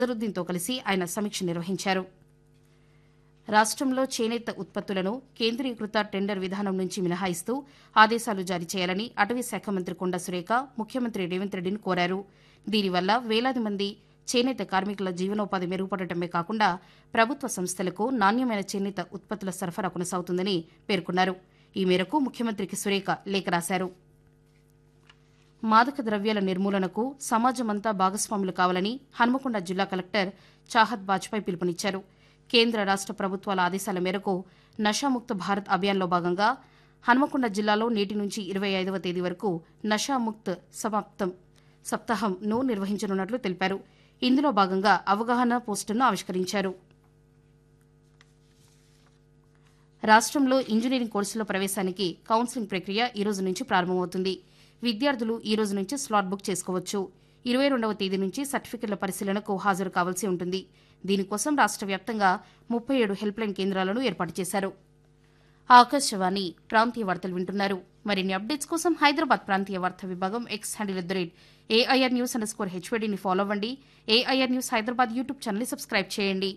అజరుద్దీన్తో కలిసి ఆయన సమీక్ష నిర్వహించారు రాష్ట్రంలో చేనేత ఉత్పత్తులను కేంద్రీకృత టెండర్ విధానం నుంచి మినహాయిస్తూ ఆదేశాలు జారీ చేయాలని అటవీ శాఖ మంత్రి కొండా సురేఖ ముఖ్యమంత్రి రేవంత్ రెడ్డిని కోరారు దీనివల్ల వేలాది మంది చేనేత కార్మికుల జీవనోపాధి మెరుగుపడటమే కాకుండా ప్రభుత్వ సంస్థలకు నాణ్యమైన చేనేత ఉత్పత్తుల సరఫరా కొనసాగుతుందని పేర్కొన్నారు ఈ మేరకు ముఖ్యమంత్రికి సురేఖ లేఖ రాశారు మాదక ద్రవ్యాల నిర్మూలనకు సమాజమంతా భాగస్వాములు కావాలని హన్మకొండ జిల్లా కలెక్టర్ చాహత్ బాజ్పాయ్ పిలుపునిచ్చారు కేంద్ర రాష్ట ప్రభుత్వాల ఆదేశాల మేరకు నషాముక్త భారత్ అభియాన్లో భాగంగా హన్మకొండ జిల్లాలో నేటి నుంచి ఇరవై ఐదవ తేదీ వరకు నషాముక్త్ సమాప్తం సప్తాహంను నిర్వహించనున్నట్లు తెలిపారు ఇందులో భాగంగా అవగాహన పోస్టును ఆవిష్కరించారు రాష్ట్రంలో ఇంజనీరింగ్ కోర్సుల ప్రవేశానికి కౌన్సిలింగ్ ప్రక్రియ ఈ రోజు నుంచి ప్రారంభమవుతుంది విద్యార్థులు ఈ రోజు నుంచి స్లాట్ బుక్ చేసుకోవచ్చు ఇరవై రెండవ తేదీ నుంచి సర్టిఫికెట్ల పరిశీలనకు హాజరు కావాల్సి ఉంటుంది దీనికోసం రాష్ట్ర వ్యాప్తంగా ముప్పై ఏడు హెల్ప్లైన్ కేంద్రాలను ఏర్పాటు చేశారు ఆకాశవాణి ప్రాంతీయ వార్తలు వింటున్నారు మరిన్ని అప్డేట్స్ కోసం హైదరాబాద్ ప్రాంతీయ వార్తా విభాగం X handle at the rate AIR news underscore స్కోర్ హెచ్వీడీని ఫాలో అవ్వండి ఏఐఆర్ న్యూస్ హైదరాబాద్ యూట్యూబ్ ఛానల్ని సబ్స్క్రైబ్ చేయండి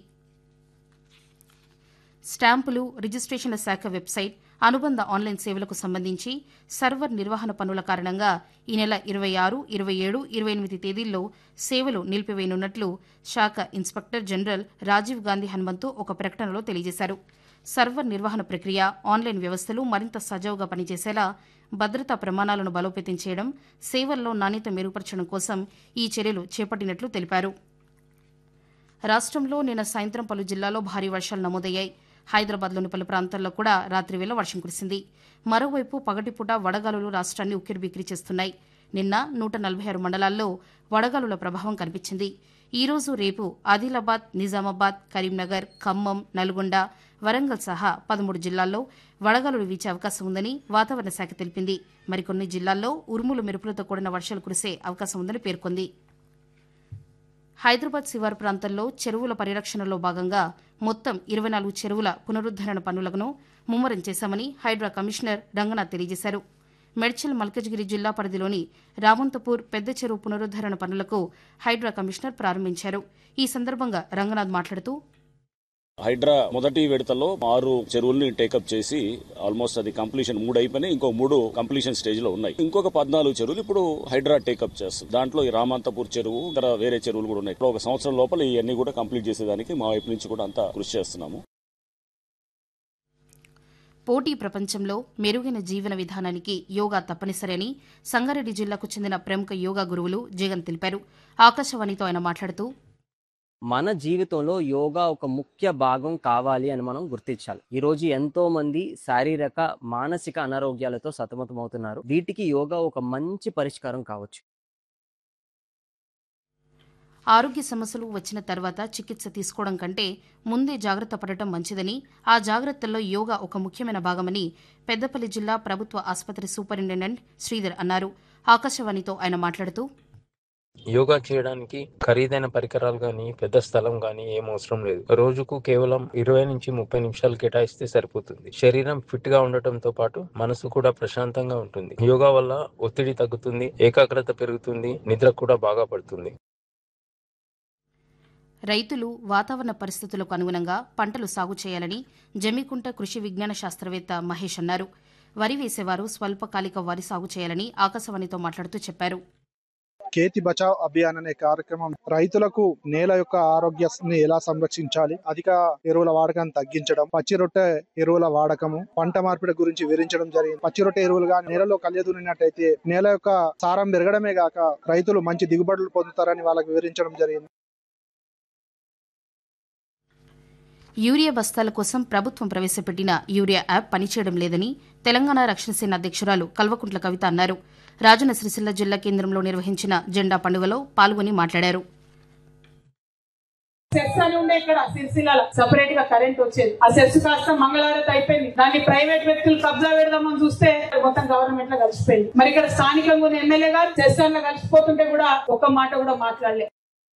స్టాంపులు రిజిస్ట్రేషన్ల శాఖ వెబ్సైట్ అనుబంధ ఆన్లైన్ సేవలకు సంబంధించి సర్వర్ నిర్వహణ పనుల కారణంగా ఈ నెల ఇరవై ఆరు ఇరవై ఏడు ఇరవై ఎనిమిది తేదీల్లో సేవలు నిలిపివేయనున్నట్లు శాఖ ఇన్స్పెక్టర్ జనరల్ రాజీవ్ గాంధీ హనుమంతు ఒక ప్రకటనలో తెలియజేశారు సర్వర్ నిర్వహణ ప్రక్రియ ఆన్లైన్ వ్యవస్థలు మరింత సజావుగా పనిచేసేలా భద్రతా ప్రమాణాలను బలోపేతం చేయడం సేవల్లో నాణ్యత మెరుగుపరచడం కోసం ఈ చర్యలు చేపట్టినట్లు తెలిపారు రాష్ట్రంలో నిన్న సాయంత్రం పలు జిల్లాల్లో భారీ వర్షాలు నమోదయ్యాయి హైదరాబాద్లోని పలు ప్రాంతాల్లో కూడా రాత్రివేళ వర్షం కురిసింది మరోవైపు పగటిపూట వడగాలులు రాష్ట్రాన్ని ఉక్కిరిబిక్కిరి చేస్తున్నాయి నిన్న నూట నలభై ఆరు మండలాల్లో వడగాలుల ప్రభావం కనిపించింది ఈ రోజు రేపు ఆదిలాబాద్ నిజామాబాద్ కరీంనగర్ ఖమ్మం నల్గొండ వరంగల్ సహా పదమూడు జిల్లాల్లో వడగాలులు వీచే అవకాశం ఉందని వాతావరణ శాఖ తెలిపింది మరికొన్ని జిల్లాల్లో ఉరుములు మెరుపులతో కూడిన వర్షాలు కురిసే అవకాశం ఉందని పేర్కొంది హైదరాబాద్ శివారు ప్రాంతంలో చెరువుల పరిరక్షణలో భాగంగా మొత్తం ఇరవై నాలుగు చెరువుల పునరుద్దరణ పనులను ముమ్మరం చేశామని హైడ్రా కమిషనర్ రంగనాథ్ తెలియజేశారు మెడ్చల్ మల్కజ్గిరి జిల్లా పరిధిలోని రామంతపూర్ పెద్ద చెరువు పునరుద్దరణ పనులకు హైడ్రా కమిషనర్ ప్రారంభించారు ఈ సందర్భంగా రంగనాథ్ మాట్లాడుతూ హైడ్రా మొదటి విడతలో ఆరు చెరువుల్ని టేకప్ చేసి ఆల్మోస్ట్ అది కంప్లీషన్ మూడు అయిపోయినాయి ఇంకో మూడు కంప్లీషన్ స్టేజ్ లో ఉన్నాయి ఇంకొక పద్నాలుగు చెరువులు ఇప్పుడు హైడ్రా టేకప్ చేస్తుంది దాంట్లో ఈ రామంతపూర్ చెరువు ఇతర వేరే చెరువులు కూడా ఉన్నాయి ఇప్పుడు ఒక సంవత్సరం లోపల ఇవన్నీ కూడా కంప్లీట్ చేసేదానికి మా వైపు నుంచి కూడా అంతా కృషి చేస్తున్నాము పోటీ ప్రపంచంలో మెరుగైన జీవన విధానానికి యోగా తప్పనిసరి అని సంగారెడ్డి జిల్లాకు చెందిన ప్రముఖ యోగా గురువులు జగన్ తెలిపారు ఆకాశవాణితో ఆయన మాట్లాడుతూ మన జీవితంలో యోగా ఒక ముఖ్య భాగం కావాలి అని మనం గుర్తించాలి ఈ రోజు ఎంతో మంది శారీరక మానసిక అనారోగ్యాలతో సతమతమవుతున్నారు వీటికి యోగా ఒక మంచి పరిష్కారం కావచ్చు ఆరోగ్య సమస్యలు వచ్చిన తర్వాత చికిత్స తీసుకోవడం కంటే ముందే జాగ్రత్త పడటం మంచిదని ఆ జాగ్రత్తల్లో యోగా ఒక ముఖ్యమైన భాగమని పెద్దపల్లి జిల్లా ప్రభుత్వ ఆసుపత్రి సూపరింటెండెంట్ శ్రీధర్ అన్నారు ఆకాశవాణితో ఆయన మాట్లాడుతూ యోగా చేయడానికి ఖరీదైన పరికరాలు కానీ పెద్ద స్థలం కానీ ఏం అవసరం లేదు రోజుకు కేవలం ఇరవై నుంచి ముప్పై నిమిషాలు కేటాయిస్తే సరిపోతుంది శరీరం ఫిట్ గా ఉండటంతో పాటు మనసు కూడా ప్రశాంతంగా ఉంటుంది యోగా వల్ల ఒత్తిడి తగ్గుతుంది ఏకాగ్రత పెరుగుతుంది నిద్ర కూడా బాగా పడుతుంది రైతులు వాతావరణ పరిస్థితులకు అనుగుణంగా పంటలు సాగు చేయాలని జమ్మికుంట కృషి విజ్ఞాన శాస్త్రవేత్త మహేష్ అన్నారు వరి వేసేవారు స్వల్పకాలిక వరి సాగు చేయాలని ఆకాశవాణితో మాట్లాడుతూ చెప్పారు కేతి బచావ్ అభియాన్ అనే కార్యక్రమం రైతులకు నేల యొక్క ఆరోగ్యాన్ని ఎలా సంరక్షించాలి అధిక ఎరువుల వాడకాన్ని తగ్గించడం పచ్చి రొట్టె ఎరువుల వాడకము పంట మార్పిడి గురించి వివరించడం జరిగింది పచ్చి రొట్టె ఎరువులుగా నేలలో కలియదున్నట్టయితే నేల యొక్క సారం పెరగడమే గాక రైతులు మంచి దిగుబడులు పొందుతారని వాళ్ళకి వివరించడం జరిగింది యూరియా బస్తాల కోసం ప్రభుత్వం ప్రవేశపెట్టిన యూరియా యాప్ పనిచేయడం లేదని తెలంగాణ రక్షణ సేన అధ్యక్షురాలు కల్వకుంట్ల కవిత అన్నారు రాజన్న సిరిసిల్ల జిల్లా కేంద్రంలో నిర్వహించిన జెండా పండుగలో పాల్గొని మాట్లాడారు సెస్ అని ఉండే ఇక్కడ సిరిసిల్ల సపరేట్ గా కరెంట్ వచ్చేది ఆ సెస్ కాస్త మంగళారతి అయిపోయింది దాన్ని ప్రైవేట్ వ్యక్తులు కబ్జా పెడదామని చూస్తే మొత్తం గవర్నమెంట్ లో కలిసిపోయింది మరి ఇక్కడ స్థానికంగా ఉన్న ఎమ్మెల్యే గారు సెస్ లో కలిసిపోతుంటే కూడా ఒక మాట కూడా మాట్లాడలే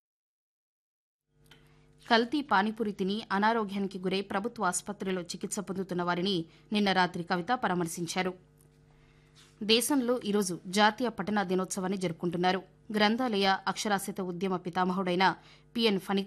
కల్తీ పానీపూరి తిని అనారోగ్యానికి గురై ప్రభుత్వ ఆసుపత్రిలో చికిత్స పొందుతున్న వారిని నిన్న రాత్రి కవిత పరామర్శించారు దేశంలో ఈరోజు జాతీయ పట్టణ దినోత్సవాన్ని జరుపుకుంటున్నారు గ్రంథాలయ అక్షరాస్యత ఉద్యమ పితామహుడైన పిఎన్ ఫణి